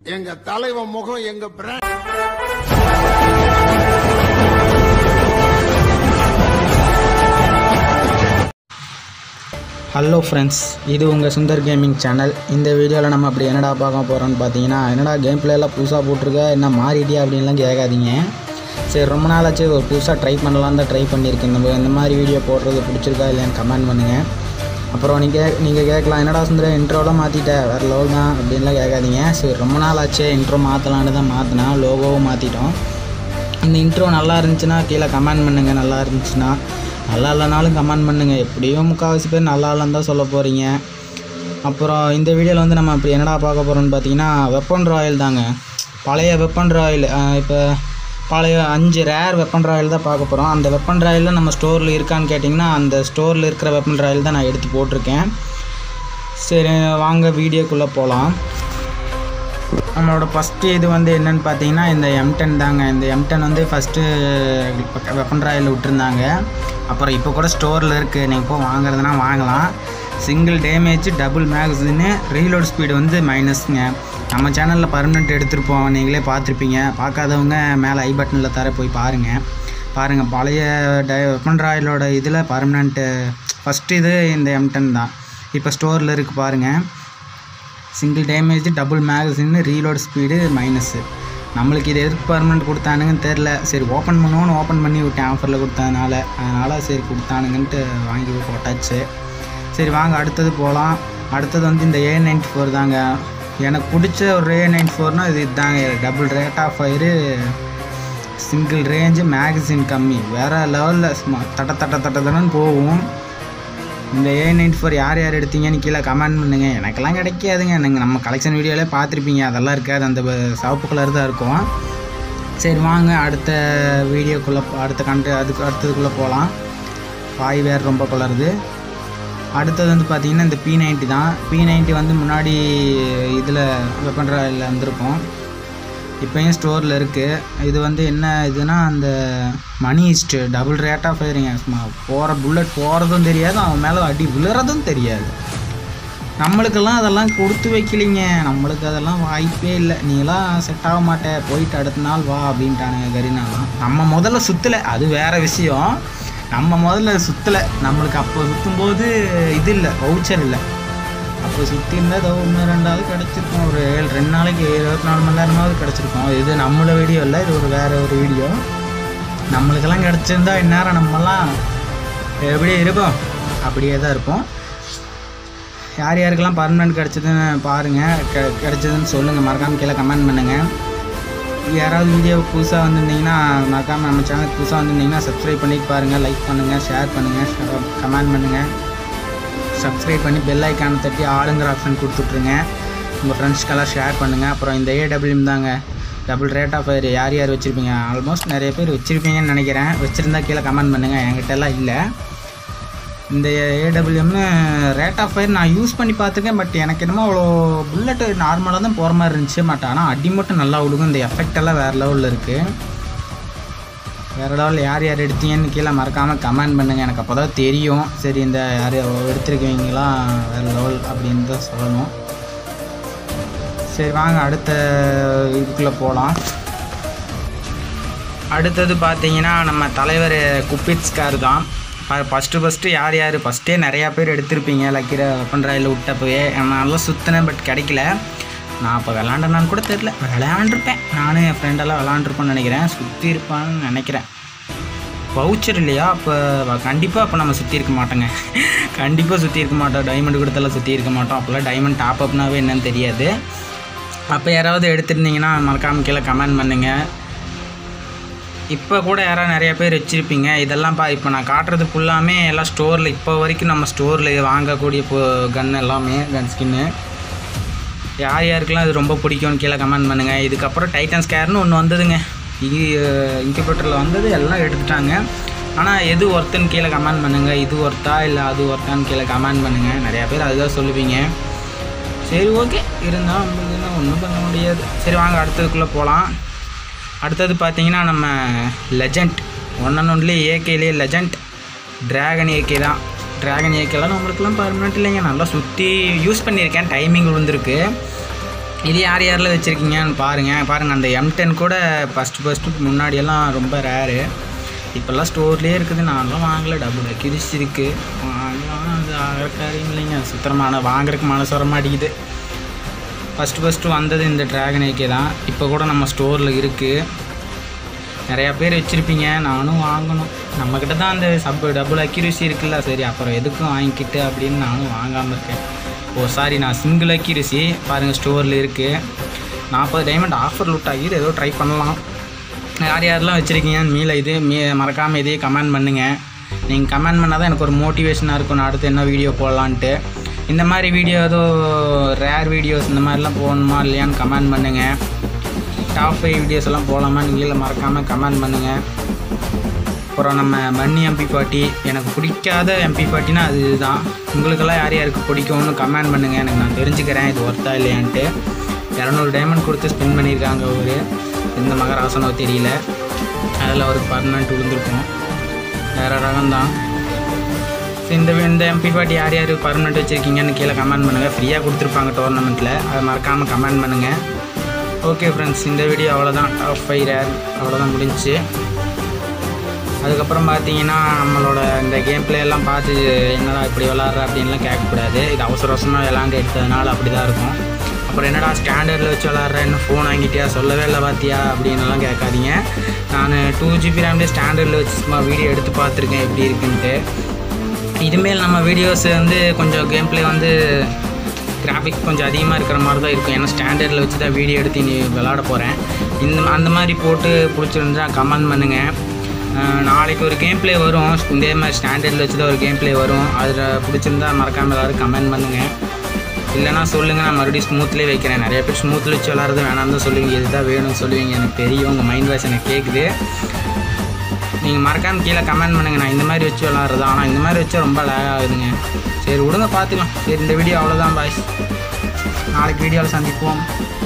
எங்க தலைவன் முகம் எங்க பிராண்ட் ஹலோ ஃப்ரெண்ட்ஸ் இது உங்கள் சுந்தர் கேமிங் சேனல் இந்த வீடியோவில் நம்ம அப்படி என்னடா பார்க்க போகிறோம்னு பார்த்தீங்கன்னா என்னடா கேம் எல்லாம் புதுசாக போட்டிருக்க என்ன மாறிட்டியா அப்படின்லாம் கேட்காதீங்க சரி ரொம்ப நாள் ஆச்சு ஒரு புதுசாக ட்ரை பண்ணலாம் தான் ட்ரை பண்ணியிருக்கேன் நம்ம இந்த மாதிரி வீடியோ போடுறது பிடிச்சிருக்கா இல்லையான்னு கமெண்ட் பண்ணுங்கள் அப்புறம் நீங்கள் நீங்கள் கேட்கலாம் என்னடா சுந்தரம் இன்ட்ரோலாம் மாற்றிட்ட வேறு லெவல் தான் அப்படின்லாம் கேட்காதீங்க சரி ரொம்ப நாள் ஆச்சு இன்ட்ரோ மாற்றலான்னு தான் மாற்றினா லோகோவும் மாற்றிட்டோம் இந்த இன்ட்ரோ நல்லா இருந்துச்சுன்னா கீழே கமெண்ட் பண்ணுங்கள் நல்லா இருந்துச்சுன்னா நல்லா இல்லைனாலும் கமெண்ட் பண்ணுங்கள் எப்படியும் முக்கால்வாசி பேர் நல்லா இல்லைன்னு தான் சொல்ல போகிறீங்க அப்புறம் இந்த வீடியோவில் வந்து நம்ம இப்படி என்னடா பார்க்க போகிறோம்னு பார்த்தீங்கன்னா வெப்பன் ராயல் தாங்க பழைய வெப்பன் ராயல் இப்போ பழைய அஞ்சு ரேர் வெப்பன் ராயல் தான் பார்க்க போகிறோம் அந்த வெப்பன் ராயலில் நம்ம ஸ்டோரில் இருக்கான்னு கேட்டிங்கன்னா அந்த ஸ்டோரில் இருக்கிற வெப்பன் ராயல் தான் நான் எடுத்து போட்டிருக்கேன் சரி வாங்க வீடியோக்குள்ளே போகலாம் நம்மளோட ஃபஸ்ட்டு இது வந்து என்னன்னு பார்த்தீங்கன்னா இந்த எம்டன் தாங்க இந்த எம்டன் வந்து ஃபஸ்ட்டு வெப்பன் ராயில் விட்டுருந்தாங்க அப்புறம் இப்போ கூட ஸ்டோரில் இருக்குது நீங்கள் இப்போ வாங்குறதுனா வாங்கலாம் சிங்கிள் டேமேஜ் டபுள் மேக்ஸின்னு ரீலோட் ஸ்பீடு வந்து மைனஸ்ங்க நம்ம சேனலில் பர்மனெண்ட் எடுத்திருப்போம் நீங்களே பார்த்துருப்பீங்க பார்க்காதவங்க மேலே ஐ பட்டனில் தர போய் பாருங்கள் பாருங்கள் பழைய டை வெப்பன் ராயலோட இதில் பர்மனெண்ட்டு ஃபஸ்ட்டு இது இந்த எம்டன் தான் இப்போ ஸ்டோரில் இருக்குது பாருங்கள் single damage double magazine reload speed minus நம்மளுக்கு இது எதுக்கு பர்மனெண்ட் கொடுத்தானுங்கன்னு தெரில சரி ஓப்பன் பண்ணுவோன்னு ஓப்பன் பண்ணி விட்டேன் ஆஃபரில் கொடுத்ததுனால அதனால் சரி கொடுத்தானுங்கன்ட்டு வாங்கி போட்டாச்சு சரி வாங்க அடுத்தது போகலாம் அடுத்தது வந்து இந்த ஏ நைன்டி ஃபோர் தாங்க எனக்கு பிடிச்ச ஒரு ஏ நைன்டி ஃபோர்னால் இது இதுதாங்க double rate of fire single range magazine கம்மி வேறு லெவலில் சும்மா தட்ட தட்ட தட்ட தடன்னு போகும் இந்த ஏ நைன்டி ஃபோர் யார் யார் எடுத்தீங்கன்னு கீழே கமெண்ட் பண்ணுங்க எனக்கெல்லாம் கிடைக்காதுங்க நீங்கள் நம்ம கலெக்ஷன் வீடியோவிலே பார்த்துருப்பீங்க அதெல்லாம் இருக்காது அந்த ப- சிவப்பு கலர் தான் இருக்கும் சரி வாங்க அடுத்த வீடியோக்குள்ளே அடுத்த கண்டு அதுக்கு அடுத்ததுக்குள்ளே போகலாம் பாய் வேறு ரொம்ப கலருது அடுத்தது வந்து பார்த்திங்கன்னா இந்த பி நைன்ட்டி தான் பி நைன்ட்டி வந்து முன்னாடி இதில் வெப்பன் ராயில் வந்திருக்கும் இப்போயும் ஸ்டோரில் இருக்குது இது வந்து என்ன இதுனா அந்த மணி இஸ்ட்டு டபுள் ரேட் ஆஃப் ஃபயரிங்க சும்மா போகிற புல்லட் போகிறதும் தெரியாது அவன் மேலே அடி விழுறதும் தெரியாது நம்மளுக்கெல்லாம் அதெல்லாம் கொடுத்து வைக்கலிங்க நம்மளுக்கு அதெல்லாம் வாய்ப்பே இல்லை நீலாம் செட் ஆக மாட்டே போயிட்டு அடுத்த நாள் வா அப்படின்ட்டானுங்க கரினாலாம் நம்ம முதல்ல சுற்றலை அது வேற விஷயம் நம்ம முதல்ல சுற்றலை நம்மளுக்கு அப்போ சுற்றும்போது இது இல்லை வவுச்சர் இல்லை அப்போ சுற்றி இருந்தால் ஏதோ ஒன்று ரெண்டாவது கிடச்சிருக்கும் ஒரு ஏழு ரெண்டு நாளைக்கு இருபத்தி நாலு மணி நேரமாவது கிடச்சிருக்கும் இது நம்மளோட வீடியோ இல்லை இது ஒரு வேறு ஒரு வீடியோ நம்மளுக்கெல்லாம் கிடச்சிருந்தா இந்நேரம் நம்மலாம் எப்படி இருப்போம் அப்படியே தான் இருப்போம் யார் யாருக்கெல்லாம் பர்மனெண்ட் கிடச்சதுன்னு பாருங்கள் கெ கிடச்சதுன்னு சொல்லுங்கள் மறக்காமல் கீழே கமெண்ட் பண்ணுங்கள் யாராவது வீடியோ புதுசாக வந்திருந்தீங்கன்னா மறக்காமல் நம்ம சேனல் புதுசாக வந்திருந்தீங்கன்னா சப்ஸ்கிரைப் பண்ணிட்டு பாருங்கள் லைக் பண்ணுங்கள் ஷேர் பண்ணுங்கள் கமெண்ட் பண்ணுங்கள் சப்ஸ்கிரைப் பண்ணி பெல் ஐக்கானை தட்டி ஆளுங்கிற ஆப்ஷன் கொடுத்துட்ருங்க உங்கள் ஃப்ரெண்ட்ஸ்க்கெல்லாம் ஷேர் பண்ணுங்கள் அப்புறம் இந்த ஏடபிள்யூம் தாங்க டபுள் ரேட் ஆஃப் ஃபயர் யார் யார் வச்சுருப்பீங்க ஆல்மோஸ்ட் நிறைய பேர் வச்சுருப்பீங்கன்னு நினைக்கிறேன் வச்சுருந்தா கீழே கமெண்ட் பண்ணுங்கள் என்கிட்ட எல்லாம் இல்லை இந்த ஏடபிள்யூஎம்னு ரேட் ஆஃப் ஃபயர் நான் யூஸ் பண்ணி பார்த்துருக்கேன் பட் எனக்கு என்னமோ அவ்வளோ புல்லட்டு நார்மலாக தான் போகிற மாதிரி இருந்துச்சு பட் ஆனால் அடி மட்டும் நல்லா விடுங்க இந்த எஃபெக்ட் எல்லாம் வேறு லெவலில் இருக்குது வேறு லெவலில் யார் யார் எடுத்தீங்கன்னு கீழே மறக்காமல் கமெண்ட் பண்ணுங்கள் எனக்கு அப்போ தான் தெரியும் சரி இந்த யார் எடுத்திருக்கீங்களாம் வேறு லெவல் அப்படின்னு தான் சொல்லணும் சரி வாங்க அடுத்த இதுக்குள்ளே போகலாம் அடுத்தது பார்த்தீங்கன்னா நம்ம தலைவர் குப்பிட்ஸ் கார் தான் ஃபஸ்ட்டு ஃபஸ்ட்டு யார் யார் ஃபஸ்ட்டே நிறையா பேர் எடுத்திருப்பீங்க லக்கிர வெப்பன் ராயில் விட்டப்பவே நான் நல்லா சுற்றினேன் பட் கிடைக்கல நான் அப்போ விளாண்டனான்னு கூட தெரில விளையாண்டுருப்பேன் நானும் என் ஃப்ரெண்டெல்லாம் விளாண்டுருப்பேன்னு நினைக்கிறேன் சுற்றி இருப்பான்னு நினைக்கிறேன் வவுச்சர் இல்லையா அப்போ கண்டிப்பாக அப்போ நம்ம சுற்றி இருக்க மாட்டோங்க கண்டிப்பாக சுற்றி இருக்க மாட்டோம் டைமண்ட் கொடுத்தெல்லாம் சுற்றி இருக்க மாட்டோம் அப்போல்லாம் டைமண்ட் டாப் அப்னாவே என்னன்னு தெரியாது அப்போ யாராவது எடுத்திருந்தீங்கன்னா மறக்காம கீழே கமெண்ட் பண்ணுங்கள் இப்போ கூட யாராவது நிறைய பேர் வச்சுருப்பீங்க இதெல்லாம் பா இப்போ நான் காட்டுறது ஃபுல்லாமே எல்லாம் ஸ்டோரில் இப்போ வரைக்கும் நம்ம ஸ்டோரில் வாங்கக்கூடிய கன் எல்லாமே கன் ஸ்கின்னு யார் யாருக்கெல்லாம் இது ரொம்ப பிடிக்கும்னு கீழே கமெண்ட் பண்ணுங்கள் இதுக்கப்புறம் டைட்டன் ஸ்கேர்னு ஒன்று வந்ததுங்க இது இன்குபேட்டரில் வந்தது எல்லாம் எடுத்துட்டாங்க ஆனால் எது ஒர்த்துன்னு கீழே கமெண்ட் பண்ணுங்கள் இது ஒர்த்தா இல்லை அது ஒர்த்தான்னு கீழே கமெண்ட் பண்ணுங்கள் நிறையா பேர் அதுதான் சொல்லுவீங்க சரி ஓகே இருந்தால் நம்மளுக்கு ஒன்றும் பண்ண முடியாது சரி வாங்க அடுத்ததுக்குள்ளே போகலாம் அடுத்தது பார்த்தீங்கன்னா நம்ம லெஜண்ட் ஒன் அண்ட் ஒன்லி ஏகேலே லெஜண்ட் டிராகன் ஏகே தான் டிராகன் ஏகேலாம் நம்மளுக்குலாம் பர்மனெண்ட் இல்லைங்க நல்லா சுற்றி யூஸ் பண்ணியிருக்கேன் டைமிங் விழுந்திருக்கு இது யார் யாரில் வச்சுருக்கீங்கன்னு பாருங்கள் பாருங்கள் அந்த எம் டென் கூட ஃபஸ்ட்டு ஃபஸ்ட்டு முன்னாடியெல்லாம் ரொம்ப ரேரு இப்போல்லாம் ஸ்டோர்லேயே இருக்குது நான்லாம் வாங்கல டபுள் அக்யூரிசி இருக்குது வாங்கலாம் அது ஆகிற காரியம் இல்லைங்க சுத்தரமான வாங்குறதுக்கு மனசு வர மாட்டேங்குது ஃபஸ்ட்டு ஃபஸ்ட்டு வந்தது இந்த ட்ராகன் ஏகே தான் இப்போ கூட நம்ம ஸ்டோரில் இருக்குது நிறையா பேர் வச்சுருப்பீங்க நானும் வாங்கணும் நம்மக்கிட்ட தான் அந்த சப் டபுள் அக்யூரிசி இருக்குல்ல சரி அப்புறம் எதுக்கும் வாங்கிக்கிட்டு அப்படின்னு நானும் வாங்காமல் இருக்கேன் ஓ சாரி நான் சிங்கிள் அக்யூரிசி பாருங்கள் ஸ்டோரில் இருக்குது நாற்பது டைமண்ட் ஆஃபர் லுட் ஆகிது ஏதோ ட்ரை பண்ணலாம் யார் யாரெல்லாம் வச்சுருக்கீங்கன்னு மீல இது மீ மறக்காமல் இதையும் கமெண்ட் பண்ணுங்கள் நீங்கள் கமெண்ட் பண்ணால் தான் எனக்கு ஒரு மோட்டிவேஷனாக இருக்கும் நான் அடுத்து என்ன வீடியோ போடலான்ட்டு இந்த மாதிரி வீடியோ ஏதோ ரேர் வீடியோஸ் இந்த மாதிரிலாம் போகணுமா இல்லையான்னு கமெண்ட் பண்ணுங்கள் டாப் ஃபைவ் வீடியோஸ் எல்லாம் போகலாமா நீங்கள மறக்காமல் கமெண்ட் பண்ணுங்கள் அப்புறம் நம்ம மன்னி எம்பி பாட்டி எனக்கு பிடிக்காத எம்பி பாட்டினா அது இதுதான் உங்களுக்கெல்லாம் யார் யாருக்கு பிடிக்கும்னு கமெண்ட் பண்ணுங்கள் எனக்கு நான் தெரிஞ்சுக்கிறேன் இது ஒர்த்தா இல்லையான்ட்டு இரநூறு டைமண்ட் கொடுத்து ஸ்பெண்ட் பண்ணியிருக்காங்க ஒரு எந்த மகராசனோ தெரியல அதில் ஒரு பர்மனெண்ட் விழுந்திருக்கும் வேறு ரகம் தான் இந்த இந்த எம்பி பாட்டி யார் யார் பர்மனெண்ட் வச்சுருக்கீங்கன்னு கீழே கமெண்ட் பண்ணுங்கள் ஃப்ரீயாக கொடுத்துருப்பாங்க டோர்னமெண்ட்டில் அதை மறக்காமல் கமெண்ட் பண்ணுங்கள் ஓகே ஃப்ரெண்ட்ஸ் இந்த வீடியோ அவ்வளோதான் டாப் ஃபைவ் ரேர் அவ்வளோதான் முடிஞ்சுச்சு அதுக்கப்புறம் பார்த்தீங்கன்னா நம்மளோட இந்த கேம் பிளே எல்லாம் பார்த்து என்னடா இப்படி விளாட்ற அப்படின்லாம் கேட்கக்கூடாது இது அவசர அவசரமாக விளாண்டு எடுத்ததுனால அப்படி தான் இருக்கும் அப்புறம் என்னடா ஸ்டாண்டர்டில் வச்சு விளாட்ற என்ன ஃபோன் வாங்கிட்டியா சொல்லவே இல்லை பார்த்தியா அப்படின்னுலாம் கேட்காதீங்க நான் டூ ஜிபி ரேம்லேயே ஸ்டாண்டர்டில் வச்சு சும்மா வீடியோ எடுத்து பார்த்துருக்கேன் எப்படி இருக்குன்ட்டு இதுமேல் நம்ம வீடியோஸ் வந்து கொஞ்சம் கேம் பிளே வந்து கிராஃபிக்ஸ் கொஞ்சம் அதிகமாக இருக்கிற மாதிரி தான் இருக்கும் ஏன்னா ஸ்டாண்டர்டில் வச்சு தான் வீடியோ எடுத்து நீ விளாட போகிறேன் இந்த அந்த மாதிரி போட்டு பிடிச்சிருந்தா கமெண்ட் பண்ணுங்கள் அஹ் நாளைக்கு ஒரு கேம் பிளே வரும் இதே மாதிரி ஸ்டாண்டர்டில் வச்சு தான் ஒரு கேம் பிளே வரும் அதில் பிடிச்சிருந்தா மறக்காமல் எல்லோரும் கமெண்ட் பண்ணுங்கள் இல்லைனா சொல்லுங்கள் நான் மறுபடியும் ஸ்மூத்லேயே வைக்கிறேன் நிறைய பேர் ஸ்மூத்தில் வச்சு விளாட்றது வேணாம்னு தான் சொல்லுவீங்க இதுதான் வேணும்னு சொல்லுவீங்க எனக்கு தெரியும் உங்கள் மைண்ட் வாய்ஸ் எனக்கு கேட்குது நீங்கள் மறக்காமல் கீழே கமெண்ட் பண்ணுங்கள் நான் இந்த மாதிரி வச்சு விளாட்றது ஆனால் இந்த மாதிரி வச்சா ரொம்ப லேக் ஆகுதுங்க சரி விடுங்க பார்த்துக்கலாம் சரி இந்த வீடியோ அவ்வளோதான் பாய்ஸ் நாளைக்கு வீடியோவில் சந்திப்போம்